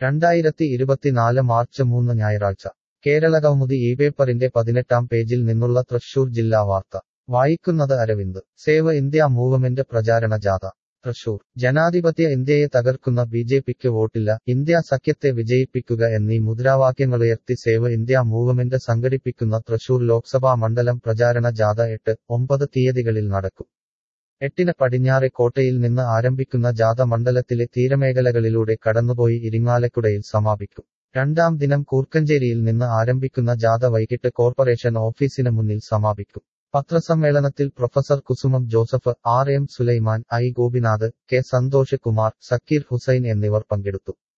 രണ്ടായിരത്തി ഇരുപത്തിനാല് മാർച്ച് മൂന്ന് ഞായറാഴ്ച കേരള കൗമുദി ഈ പേപ്പറിന്റെ പതിനെട്ടാം പേജിൽ നിന്നുള്ള തൃശൂർ ജില്ലാ വാർത്ത വായിക്കുന്നത് അരവിന്ദ് സേവ് ഇന്ത്യ മൂവ്മെന്റ് പ്രചാരണ ജാഥ തൃശൂർ ജനാധിപത്യ ഇന്ത്യയെ തകർക്കുന്ന ബി ജെ പിക്ക് വോട്ടില്ല ഇന്ത്യ സഖ്യത്തെ വിജയിപ്പിക്കുക എന്നീ മുദ്രാവാക്യങ്ങളുയർത്തി സേവ് ഇന്ത്യ മൂവ്മെന്റ് സംഘടിപ്പിക്കുന്ന തൃശൂർ ലോക്സഭാ മണ്ഡലം പ്രചാരണ ജാഥ എട്ട് ഒമ്പത് തീയതികളിൽ നടക്കും എട്ടിന് പടിഞ്ഞാറെ കോട്ടയിൽ നിന്ന് ആരംഭിക്കുന്ന ജാഥ മണ്ഡലത്തിലെ തീരമേഖലകളിലൂടെ കടന്നുപോയി ഇരിങ്ങാലക്കുടയിൽ സമാപിക്കും രണ്ടാം ദിനം കൂർക്കഞ്ചേരിയിൽ നിന്ന് ആരംഭിക്കുന്ന ജാഥ വൈകിട്ട് കോർപ്പറേഷൻ ഓഫീസിന് മുന്നിൽ സമാപിക്കും പത്രസമ്മേളനത്തിൽ professor Kusumam Joseph R M Sulaiman I Gopinath K Santhosh Kumar Zakir Hussain എന്നിവർ പങ്കെടുത്തു